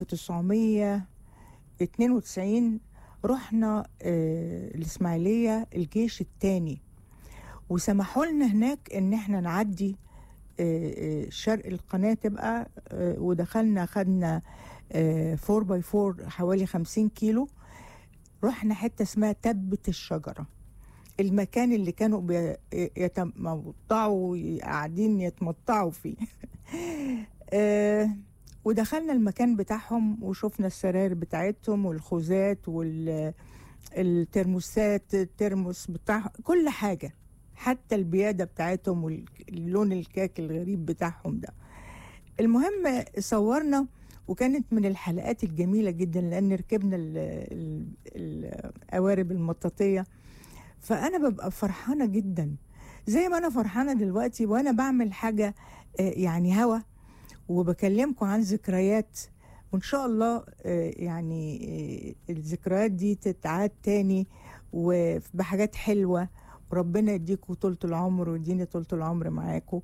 1992 رحنا آه، الإسماعيلية الجيش الثاني وسمحوا لنا هناك إن احنا نعدي آه، آه، شرق القناة تبقى آه، ودخلنا خدنا 4 باي 4 حوالي 50 كيلو رحنا حتة اسمها تبة الشجرة المكان اللي كانوا بي- يتمطعوا قاعدين يتمطعوا فيه آه، ودخلنا المكان بتاعهم وشفنا السراير بتاعتهم والخوذات والترموسات الترمس بتاع كل حاجة حتى البيادة بتاعتهم واللون الكاك الغريب بتاعهم ده المهم صورنا وكانت من الحلقات الجميلة جدا لأن ركبنا ال- ال- القوارب المطاطية فأنا ببقى فرحانة جدا زي ما أنا فرحانة دلوقتي وأنا بعمل حاجة آه، يعني هوا وبكلمكم عن ذكريات وإن شاء الله آه، يعني آه، الذكريات دي تتعاد تاني وبحاجات حلوة وربنا يديكم طولة العمر ويديني طولة العمر معاكم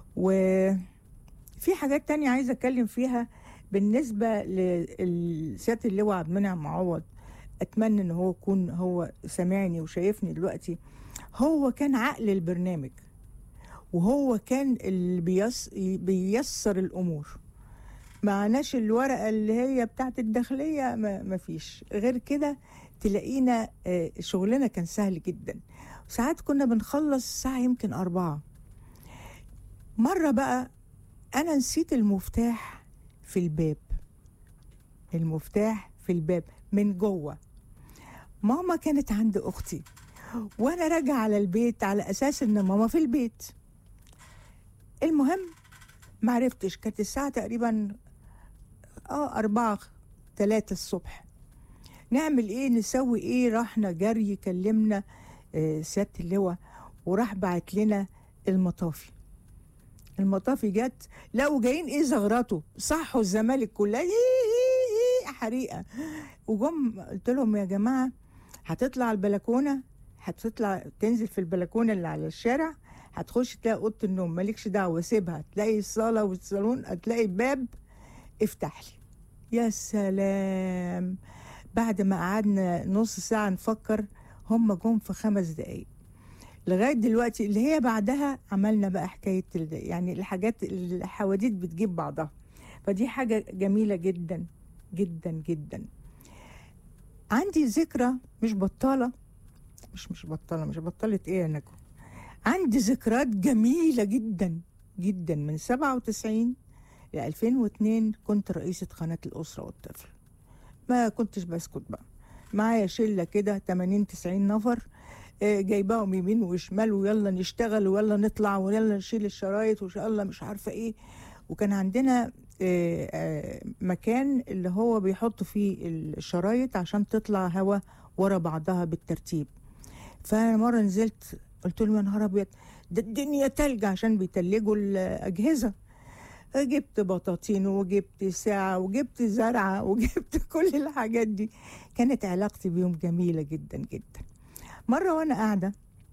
وفي حاجات تانية عايزة أتكلم فيها بالنسبة لسيادة اللواء عبد المنعم معوض أتمنى إن هو يكون هو سامعني وشايفني دلوقتي هو كان عقل البرنامج وهو كان اللي بيس بيسر الأمور معناش الورقة اللي هي بتاعت الداخلية ما ما فيش غير كده تلاقينا آه، شغلنا كان سهل جدا ساعات كنا بنخلص الساعة يمكن أربعة مرة بقى أنا نسيت المفتاح في الباب المفتاح في الباب من جوه ماما كانت عند أختي وأنا راجعة على البيت على أساس إن ماما في البيت المهم معرفتش كانت الساعة تقريبا اه أربعة تلاتة الصبح نعمل ايه نسوي ايه رحنا جري كلمنا آه، سيادة اللواء وراح بعت لنا المطافي المطافي جت لقوا جايين ايه زغرته صحوا الزمالك كلها إيه إيه إيه حريقه وجم قلت لهم يا جماعه هتطلع البلكونه هتطلع تنزل في البلكونه اللي على الشارع هتخش تلاقي اوضه النوم مالكش دعوه سيبها تلاقي الصاله والصالون هتلاقي باب افتح لي يا سلام بعد ما قعدنا نص ساعه نفكر هم جم في خمس دقايق لغايه دلوقتي اللي هي بعدها عملنا بقى حكايه ال- يعني الحاجات الحواديت بتجيب بعضها فدي حاجه جميله جدا جدا جدا عندي ذكرى مش بطاله مش مش بطاله مش بطاله ايه يا نجوى عندي ذكريات جميله جدا جدا من 97 ل 2002 كنت رئيسه قناه الاسره والطفل ما كنتش بسكت بقى معايا شله كده 80 90 نفر آه، جايباهم يمين وشمال ويلا نشتغل ويلا نطلع ويلا نشيل الشرايط وان شاء الله مش عارفه ايه وكان عندنا آه، آه، مكان اللي هو بيحطوا فيه الشرايط عشان تطلع هوا ورا بعضها بالترتيب فانا مره نزلت قلت لهم يا نهار ابيض ده الدنيا تلج عشان بيتلجوا الاجهزه جبت بطاطين وجبت ساعة وجبت زرعة وجبت كل الحاجات دي كانت علاقتي بيهم جميلة جدا جدا مرة وأنا قاعدة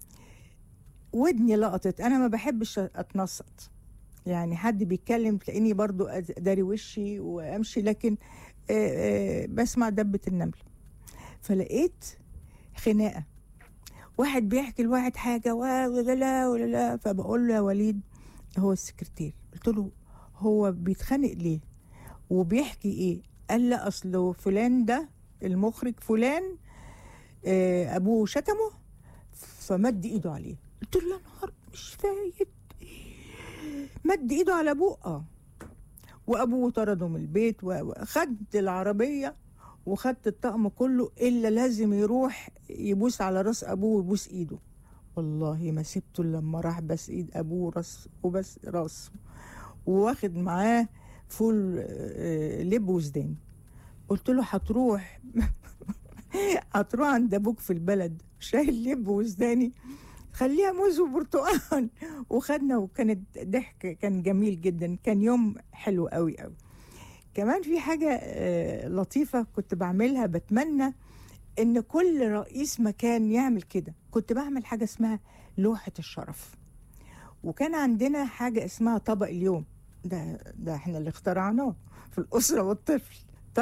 ودني لقطت أنا ما بحبش أتنصت يعني حد بيتكلم تلاقيني برضو أد- داري وشي وأمشي لكن آه، آه، بسمع دبة النمل فلقيت خناقة واحد بيحكي لواحد حاجة و- ولا لا ولا لا فبقول له يا وليد هو السكرتير قلت له هو بيتخانق ليه وبيحكي ايه قال لا اصله فلان ده المخرج فلان آه، ابوه شتمه فمد ايده عليه قلت له يا نهار مش فايت مد ايده على ابوه اه وابوه طرده من البيت و- وخدت العربيه وخدت الطقم كله الا لازم يروح يبوس على راس ابوه ويبوس ايده والله ما سبته إلا لما راح بس ايد ابوه راس وبس راسه وواخد معاه فول آه، لب وزدان قلت له هتروح هتروح عند ابوك في البلد شايل لب وزداني خليها موز وبرتقال وخدنا وكانت ضحك كان جميل جدا كان يوم حلو قوي قوي كمان في حاجة آه، لطيفة كنت بعملها بتمنى ان كل رئيس مكان يعمل كده كنت بعمل حاجة اسمها لوحة الشرف وكان عندنا حاجة اسمها طبق اليوم ده ده احنا اللي اخترعناه في الأسرة والطفل